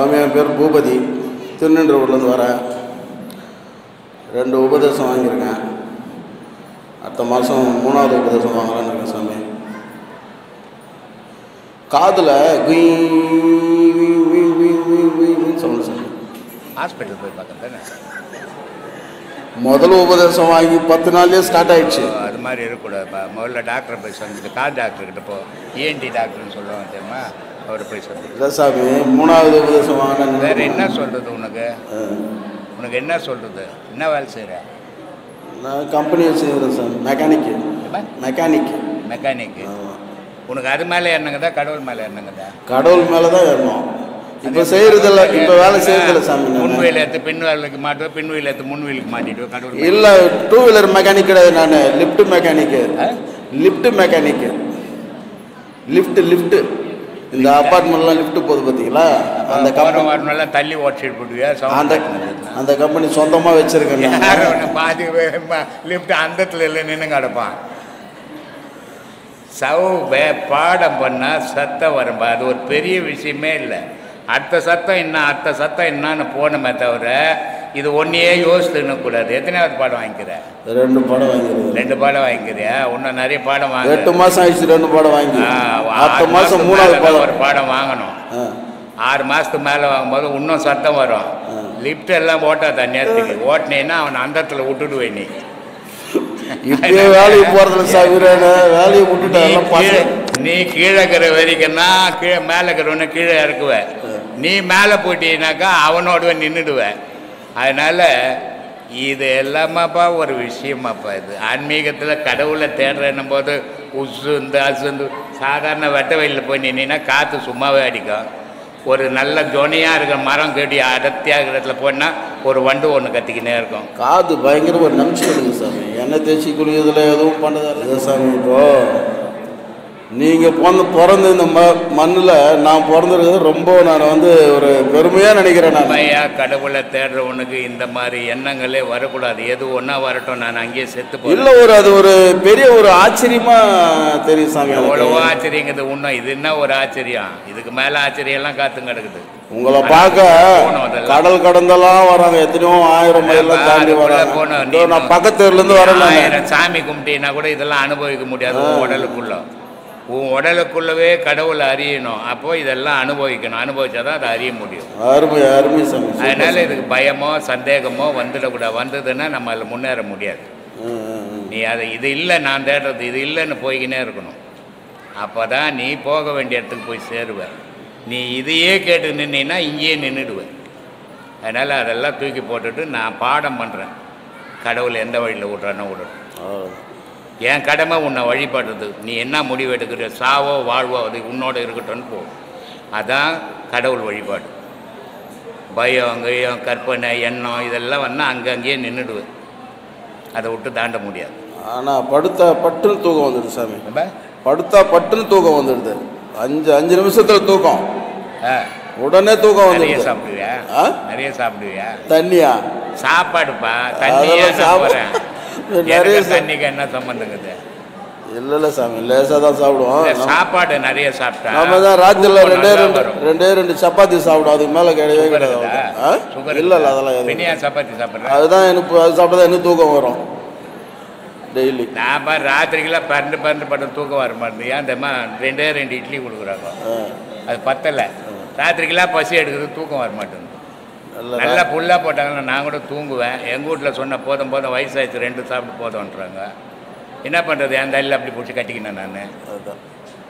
சாமி என் பேர் பூபதி திருநின்றவூர்லேருந்து வரேன் ரெண்டு உபதேசம் வாங்கியிருக்கேன் அடுத்த மாதம் மூணாவது உபதேசம் வாங்கலான்னு இருக்கேன் சாமி காதில் சொல்லணும் சாமி ஹாஸ்பிட்டல் போய் பார்க்க தானே முதல் உபதேசம் வாங்கி பத்து நாள்லயே ஸ்டார்ட் ஆயிடுச்சு அது மாதிரி இருக்கக்கூடாதுப்பா முதல்ல டாக்டரை போய் சந்திச்சு கார் டாக்டர்கிட்ட போ ஏஎன்டி டாக்டர்னு சொல்லுவாங்க தெரியுமா அவரை போய் சந்தி இல்லை சாமி மூணாவது உபதேசம் வாங்கினேன் வேற என்ன சொல்றது உனக்கு உனக்கு என்ன சொல்றது என்ன வேலை செய்கிற நான் கம்பெனியை செய்கிறேன் சார் மெக்கானிக்கு மெக்கானிக் மெக்கானிக்கு உனக்கு அது மேலே என்னங்கதா கடவுள் மேலே என்னங்கதா கடவுள் மேலே தான் ஏறணும் இப்போ செய்கிறதில்ல இப்போ வேலை செய்கிறதில்ல சாமி முன் நான் வீல் எடுத்து பின் வீலுக்கு மாட்டுவேன் பின் வீல் எடுத்து முன் வீலுக்கு மாட்டிடுவேன் கடவுள் மேல. இல்லை டூ வீலர் மெக்கானிக் கிடையாது நான் லிஃப்ட் மெக்கானிக்கு ஆ? லிஃப்ட் மெக்கானிக்கு லிஃப்ட் லிஃப்ட் இந்த அப்பார்ட்மெண்ட்லாம் லிஃப்ட் போகுது பார்த்தீங்களா அந்த போற கம்பெனி வாரமெல்லாம் தள்ளி ஓட்டிட்டு போடுவியா அந்த சவுண்ட் அந்த கம்பெனி சொந்தமாக வச்சுருக்கேன் யார் நான். ஒன்று பாதி லிஃப்ட் அந்தத்தில் இல்லை நின்று கிடப்பான் சவு வே பாடம் பண்ணால் சத்தம் வரும்பா அது ஒரு பெரிய விஷயமே இல்லை அடுத்த சத்தம் என்ன அடுத்த சத்தம் என்னன்னு போனமே தவிர இது ஒன்றையே யோசித்து கூடாது எத்தனையாவது பாடம் வாங்கிக்கிற ரெண்டு படம் வாங்கிருக்கேன் ரெண்டு பாடம் வாங்கிக்கிறியா இன்னும் நிறைய பாடம் எட்டு வாங்க மாதம் ஆயிடுச்சு ரெண்டு படம் வாங்கி ஆ, அடுத்த ஆறு மாதம் மாசத்துக்கு மூணாவது மேல தான் ஒரு படம் பாடம் வாங்கணும் ஆ ஆறு மாதத்துக்கு மேலே வாங்கும்போது இன்னும் சத்தம் வரும் லிஃப்ட் எல்லாம் ஓட்டாத நேரத்துக்கு ஓட்டினேன்னா அவனை அந்தத்தில் விட்டுடுவேன் நீ இப்பயே வேலைக்கு போறதுல சாகுறேன்னு வேலையை விட்டுட்டு நீ எல்லாம் கீழே- பசங்க நீ கீழே இருக்கிற வரைக்கும்னா கீழே மேலே இருக்கிறவன கீழே இறக்குவ நீ மேலே போயிட்டீனாக்கா அவனோடவே நின்றுடுவ அதனால இது எல்லாமாப்பா ஒரு விஷயமாப்பா இது ஆன்மீகத்தில் கடவுளை தேடுறன்னும் போது உசுந்து அசுந்து சாதாரண வெட்ட வயலில் போய் நின்னா காற்று சும்மாவே அடிக்கும் ஒரு நல்ல ஜொனியாக இருக்கிற மரம் கட்டி அடர்த்தியாக இருக்கிற இடத்துல போனால் ஒரு வண்டு ஒன்று கத்திக்கினே இருக்கும் காது பயங்கர ஒரு நம்பிக்கை இருக்கு சாமி எண்ணெய் தேய்ச்சி குளியதுல எதுவும் பண்ணதில்ல இல்லை சாமி இப்போ நீங்கள் பிறந்த பிறந்த இந்த ம மண்ணில் நான் பிறந்திருக்கிறது ரொம்ப நான் வந்து ஒரு பெருமையாக நினைக்கிறேன் நான் உண்மையா கடவுளை தேடுறவனுக்கு இந்த மாதிரி எண்ணங்களே வரக்கூடாது எது ஒன்றா வரட்டும் நான் அங்கேயே செத்து போகிறேன் இல்லை ஒரு அது ஒரு பெரிய ஒரு ஆச்சரியமா தெரியும் சாமி எனக்கு. எவ்வளவோ ஆச்சரியங்கிறது உண்மை இது என்ன ஒரு ஆச்சரியம் இதுக்கு மேலே ஆச்சரியம்லாம் காத்து கிடக்குது உங்களை பார்க்க போகணும் அதெல்லாம். கடல் கடந்தெல்லாம் வராங்க எத்தனையோ ஆயிரம் மைல்லாம் அப்ப தாண்டி அதுக்குள்ள வராங்க போகணும். இதோ நீ நான் பக்கத்துல இருந்து வரேன் நான். ஆயிரம் சாமி கும்பிட்டீங்கன்னா கூட இதெல்லாம் அனுபவிக்க முடியாது உன் உடலுக்குள்ள உன் உடலுக்குள்ளவே கடவுளை அறியணும் அப்போ இதெல்லாம் அனுபவிக்கணும் அனுபவிச்சாதான் அதை அறிய முடியும் அருமை அருமை சாமி அதனால இதுக்கு பயமோ சந்தேகமோ வந்துடக்கூடாது வந்ததுன்னா நம்ம அதில் முன்னேற முடியாது ம், ம், ம். நீ அதை இது இல்லை நான் தேடுறது இது இல்லைன்னு போய்க்கினே இருக்கணும் அப்போ தான் நீ போக வேண்டிய இடத்துக்கு போய் சேருவ நீ இதையே கேட்டு நின்னா இங்கேயே நின்றுடுவேன் அதனால் அதெல்லாம் தூக்கி போட்டுட்டு நான் பாடம் பண்ணுறேன் கடவுள் எந்த வழியில் விட்றானோ விடணும் அவ்வளவுதான். என் கடமை உன்னை வழிபடுறது நீ என்ன முடிவு எடுக்கிற சாவோ வாழ்வோ அது உன்னோட இருக்கட்டும்னு போ அதான் கடவுள் வழிபாடு பயம் கயம் கற்பனை எண்ணம் இதெல்லாம் வந்தால் அங்கங்கேயே நின்றுடுவேன் அதை விட்டு தாண்ட முடியாது ஆனா படுத்தா பட்டுன்னு தூக்கம் வந்துடுது சாமி ரொம்ப படுத்தா பட்டுன்னு தூக்கம் வந்துடுது அஞ்சு அஞ்சு நிமிஷத்துல தூக்கம் ஆ உடனே தூக்கம் நிறைய வந்துடுது சாப்பிடுவியா ஆ? நிறைய சாப்பிடுவியா தண்ணியா சாப்பாடுப்பா தண்ணியே அதெல்லாம் சாப்பிட- சாப்பிட்றேன் நிறைய நிறைய சா- தண்ணிக்கு என்ன சம்மந்தங்குது இல்ல இல்ல சாமி லேசா தான் சாப்பிடுவோம் இந்த நம்ம- சாப்பாடு நிறைய சாப்பிட்டா நாம தான் ராத்திரில தூக்கம் ரெண்டே நல்லா ரெண்டு வரும். ரெண்டே ரெண்டு சப்பாத்தி சாப்பிடும் அதுக்கு மேல கிடையவே சுகர் கிடையாது இருக்குதா? ஆ? சுகர் இல்ல இல்ல அதெல்லாம் எதுவும் பின்னியா சப்பாத்தி சாப்பிட்றேன் அதுதான் எனக்கு அது சாப்பிட்டா தான் இன்னும் தூக்கம் வரும் டெய்லி நான் பாரு ராத்திரிக்கெல்லாம் பரண்டு பரண்டு படம் தூக்கம் வர மாட்டேங்குது ஏன் தெரியுமா ரெண்டே ரெண்டு இட்லி கொடுக்குறாங்க அது பத்தலை ராத்திரிக்கெல்லாம் பசி எடுக்குது தூக்கம் வர மாட்டேங்குது நல்லா புல்லாக போட்டாங்கன்னா நான் கூட தூங்குவேன் எங்கள் வீட்டில் சொன்ன போதும் போதும் வயசாயிடுச்சு ரெண்டு சாப்பிட்டு போதும்ன்றாங்க என்ன பண்ணுறது என் தள்ளில் அப்படி பிடிச்சி கட்டிக்கினேன் நான் அதுதான்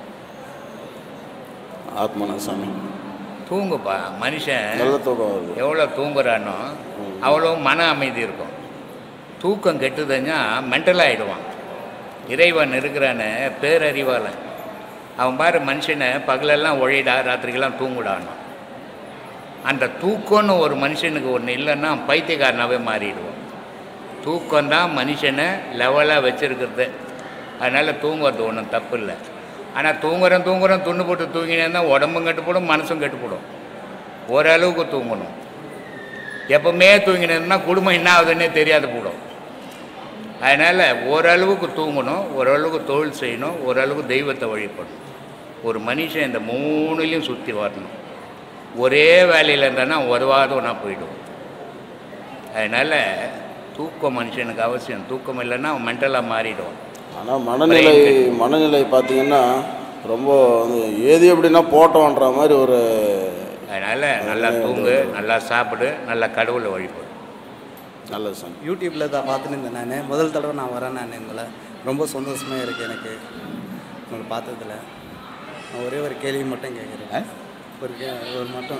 ஆத்மனா சாமி தூங்குப்பா மனுஷன் நல்ல தூக்கம் வருது எவ்வளோ தூங்குறானோ அவ்வளோ மன அமைதி இருக்கும் தூக்கம் கெட்டுதுன்னா மென்டல் ஆகிடுவான் இறைவன் இருக்கிறான்னு பேரறிவாளன் அவன் பாரு மனுஷனை பகலெல்லாம் ஒழிடா ராத்திரிக்கெல்லாம் தூங்குடான்னு அந்த தூக்கம்னு ஒரு மனுஷனுக்கு ஒன்று இல்லைன்னா பைத்தியக்காரனாகவே மாறிடுவான் தூக்கம்தான் மனுஷனை லெவலாக வச்சுருக்கிறது அதனால் தூங்குறது ஒன்றும் தப்பு இல்லை ஆனால் தூங்குறேன் தூங்குறேன் துண்ணு போட்டு தூங்கினேன்னா உடம்பும் கெட்டுப்படும் மனசும் கெட்டுப்படும் ஓரளவுக்கு தூங்கணும் எப்பவுமே தூங்கினதுன்னா குடும்பம் என்ன ஆகுதுன்னே தெரியாது போடும் அதனால் ஓரளவுக்கு தூங்கணும் ஓரளவுக்கு தொழில் செய்யணும் ஓரளவுக்கு தெய்வத்தை வழிபடணும் ஒரு மனுஷன் இந்த மூணுலேயும் சுற்றி வரணும் ஒரே வேலையில் இருந்தேன்னா உதவாத ஒன்றா போயிடும் அதனால் தூக்கம் மனுஷனுக்கு அவசியம் தூக்கம் இல்லைன்னா அவன் மென்டலாக மாறிடுவான் ஆனால் மனநிலை மனநிலை பார்த்தீங்கன்னா ரொம்ப வந்து ஏது எப்படின்னா போட்டோன்ற மாதிரி ஒரு அதனால் நல்லா தூங்கு நல்லா சாப்பிடு நல்லா கடவுளை வழிபடு நல்ல சாமி யூடியூப்பில் தான் பார்த்துட்டு இருந்தேன் நான் முதல் தடவை நான் வரேன் நான் உங்களை ரொம்ப சந்தோஷமாக இருக்குது எனக்கு உங்களை பார்த்ததுல நான் ஒரே ஒரு கேள்வி மட்டும் கேட்குறேன் ஒரு கே ஒரு மட்டும்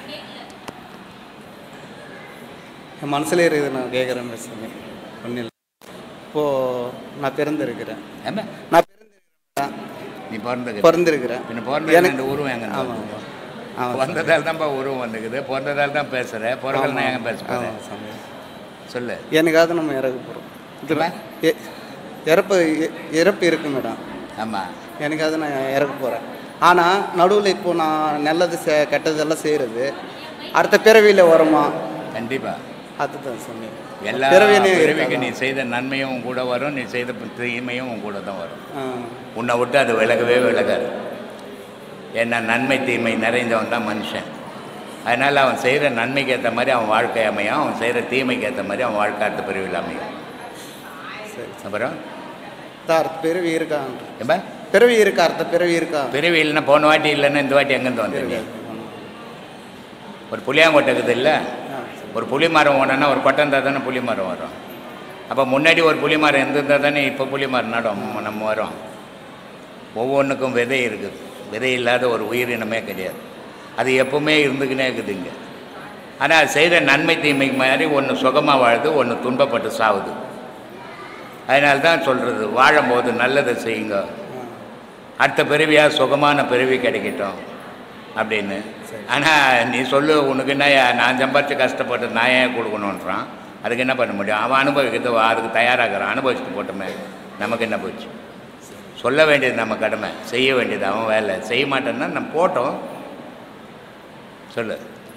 என் மனசுல இருக்குது நான் கேட்குறேன் பேசுங்க ஒன்றும் இல்லை இப்போது நான் பிறந்திருக்கிறேன் ஏம்மா நான் பிறந்திருக்கிறேன் நீ பிறந்தது பிறந்திருக்கிறேன் பின்ன பிறந்த எனக்கு- இந்த உருவம் எங்க ஆமாம் ஆமாம் ஆமாம் பிறந்ததால் தான்ப்பா உருவம் வந்துக்குது பிறந்ததால் தான் பேசுகிறேன் பிறகு நான் எங்க பேச போகிறேன் ஆமாம் சாமி சொல்லு எனக்காக நம்ம இறக்க போகிறோம் இதுவா? இறப்பு இ- இறப்பு இருக்கு மேடம் ஆமாம் எனக்காக நான் இறக்க போகிறேன் ஆனால் நடுவில் இப்போ நான் நல்லது செ கெட்டதெல்லாம் செய்கிறது அடுத்த பிறவியில் வருமா கண்டிப்பாக அதுதான் சொன்னேன் எல்லா பிறவியிலையும் பிறவிக்கு நீ இருக்காதா? செய்த நன்மையும் உன் கூட வரும் நீ செய்த தீமையும் உன் கூட தான் வரும் ஆ, உன்னை விட்டு அது விலகவே விலகாது ஏன்னா நன்மை தீமை நிறைந்தவன் தான் மனுஷன் அதனால் அவன் செய்கிற நன்மைக்கு ஏற்ற மாதிரி அவன் வாழ்க்கை அமையும் அவன் செய்கிற தீமைக்கு ஏற்ற மாதிரி அவன் வாழ்க்கை அடுத்த பிரிவில் அமையும் சரி அப்புறம் தான் அடுத்த பிறவி இருக்கான் ஏப்பா பிறவி இருக்கா அடுத்த பிறவி இருக்கா பிறவி இல்லைன்னா போன வாட்டி இல்லைன்னா இந்த வாட்டி எங்கேருந்து வந்தீங்க ஒரு புளியாங்கொட்டை இருக்குது இல்லை ஆ, ஒரு புளி மரம் ஓடனா ஒரு கொட்டை இருந்தால் தானே புளி மரம் வரும் அப்போ முன்னாடி ஒரு புளி மரம் இருந்திருந்தால் தானே இப்போ புளி மரம் நடும் நம்ம வரோம் ஒவ்வொன்றுக்கும் விதை இருக்குது விதை இல்லாத ஒரு உயிரினமே கிடையாது அது எப்பவுமே இருந்துக்கினே இருக்குது இங்கே ஆனால் அது செய்கிற நன்மை தீமைக்கு மாதிரி ஒன்று சுகமாக வாழுது ஒன்று துன்பப்பட்டு சாவுது அதனால தான் சொல்கிறது வாழும்போது நல்லதை செய்யுங்க அடுத்த பிறவியாக சுகமான பிறவி கிடைக்கட்டும் அப்படின்னு ஆனால் நீ சொல்லு உனக்கு என்ன நான் சம்பாரிச்சு கஷ்டப்பட்டு நான் ஏன் கொடுக்கணுன்றான் அதுக்கு என்ன பண்ண முடியும் அவன் அனுபவிக்கிறது அதுக்கு தயாராகிறான் அனுபவிச்சுட்டு போட்டோமே நமக்கு என்ன போச்சு சொல்ல வேண்டியது நம்ம கடமை செய்ய வேண்டியது அவன் வேலை செய்ய மாட்டேன்னா நம்ம போட்டோம் சொல்லு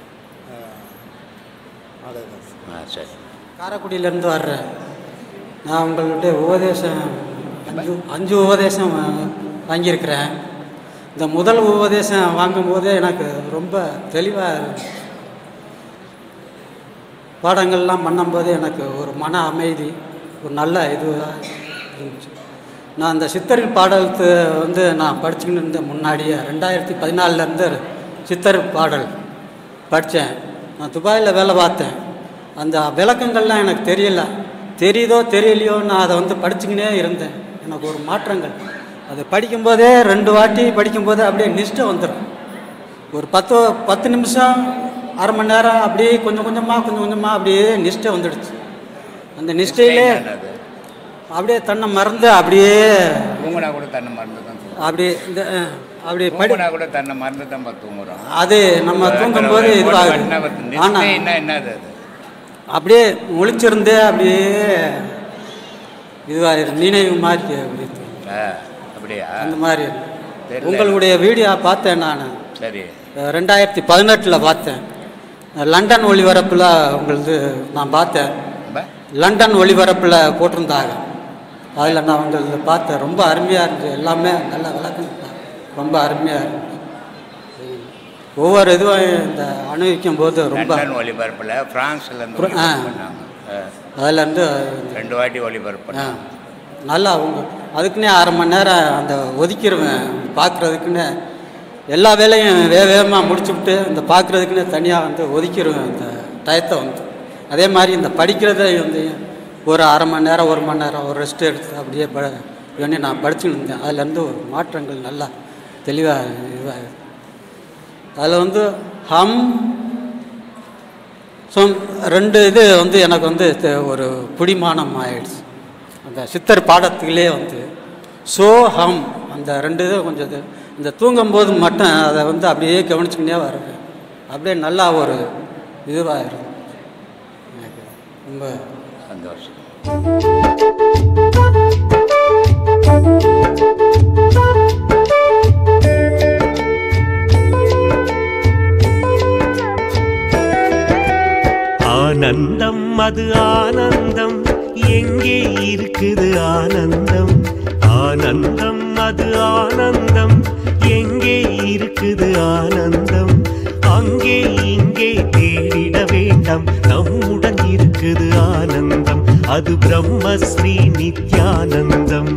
அவ்வளோதான் ஆ சரி காரைக்குடியிலேருந்து வர்றேன் நான் உங்களுடைய உபதேசம் அஞ்சு அஞ்சு உபதேசம் வா- வாங்கியிருக்கிறேன் இந்த முதல் உபதேசம் வாங்கும்போதே எனக்கு ரொம்ப தெளிவாக இருந்துச்சு பாடங்கள்லாம் பண்ணும்போது எனக்கு ஒரு மன அமைதி ஒரு நல்ல இதுவாக இருந்துச்சு நான் அந்த சித்தரின் பாடலுக்கு வந்து நான் படிச்சுக்கிட்டு இருந்த முன்னாடியே ரெண்டாயிரத்தி பதினாலிருந்து சித்தர் பாடல் படித்தேன் நான் துபாயில் வேலை பார்த்தேன் அந்த விளக்கங்கள்லாம் எனக்கு தெரியல தெரியுதோ தெரியலையோ நான் அதை வந்து படிச்சுக்கினே இருந்தேன் எனக்கு ஒரு மாற்றங்கள் அது படிக்கும்போதே ரெண்டு வாட்டி படிக்கும்போதே அப்படியே நிஷ்டை வந்துடும் ஒரு பத்து பத்து நிமிஷம் அரை மணி நேரம் அப்படியே கொஞ்சம் கொஞ்சமாக கொஞ்சம் கொஞ்சமாக அப்படியே நிஷ்டை வந்துடுச்சு அந்த நிஷ்டையிலே என்னது அப்படியே தன்னை மறந்து அப்படியே தூங்குனா கூட தன்னை மறந்து தான் தூங்குறோம் அப்படியே இந்த அஹ், அப்படியே படி தூங்குனா கூட தன்னை மறந்து தான் தூங்குறோம் அது நம்ம தூங்கும்போது இதுவாகுது ஆனால் என்ன என்னது அது அப்படியே முழிச்சிருந்தே அப்படியே இதுவாயிரும் நினைவு மாதிரி அப்படி தோணும். ஆ, அப்படியா அந்த மாதிரி இருக்கு. தெரியல. உங்களுடைய வீடியோ பார்த்தேன் நான் சரி ரெண்டாயிரத்தி பதினெட்டில் பார்த்தேன் லண்டன் ஒளிபரப்பில் உங்களது நான் பார்த்தேன் ரொம்ப லண்டன் ஒளிபரப்பில் போட்டிருந்தாங்க அதில் நான் உங்களது பார்த்தேன் ரொம்ப அருமையாக இருந்துச்சு எல்லாமே நல்ல விளக்கம் ரொம்ப அருமையாக இருந்துச்சு ஒவ்வொரு இதுவும் இந்த அனுபவிக்கும் போது ரொம்ப லண்டன் ஒளிபரப்பில் ஃப்ரான்ஸ்ல இருந்து ஃப்ர- ஆ. ஒளிபரப்பு பண்ணாங்க ஆ, அதிலேருந்து ரெண்டு வாட்டி ஒளிபரப்பு ஆ பண்ணாங்க நல்லா அவங்க அதுக்குன்னே அரை மணி நேரம் அந்த ஒதுக்கிடுவேன் பார்க்குறதுக்குன்னு எல்லா வேலையும் வே வேகமாக முடிச்சுவிட்டு இந்த பார்க்குறதுக்குன்னே தனியாக வந்து ஒதுக்கிடுவேன் இந்த டயத்தை வந்து அதே மாதிரி இந்த படிக்கிறதை வந்து ஒரு அரை மணி நேரம் ஒரு மணி நேரம் ஒரு ரெஸ்ட் எடுத்து அப்படியே ப வேண்டி நான் படிச்சுன்னு இருந்தேன் அதுலேருந்து ஒரு மாற்றங்கள் நல்லா தெளிவாக இதுவாக அதில் வந்து ஹம் ஸோ ரெண்டு இது வந்து எனக்கு வந்து தெ- ஒரு பிடிமானம் ஆயிடுச்சு அந்த சித்தர் பாடத்துக்குள்ளே வந்து சோ ஹம் அந்த ரெண்டு இது கொஞ்சம் இது இந்த தூங்கும்போது மட்டும் அதை வந்து அப்படியே கவனிச்சுக்கினே வருவேன் அப்படியே நல்லா ஒரு இதுவாக இருக்கும் எனக்கு ரொம்ப சந்தோஷம் ஆனந்தம் அது ஆனந்தம் எங்கே இருக்குது ஆனந்தம் ஆனந்தம் அது ஆனந்தம் எங்கே இருக்குது ஆனந்தம் அங்கே தேடிட வேண்டாம் நம்முடன் இருக்குது ஆனந்தம் அது பிரம்மஸ்ரீ நித்யானந்தம்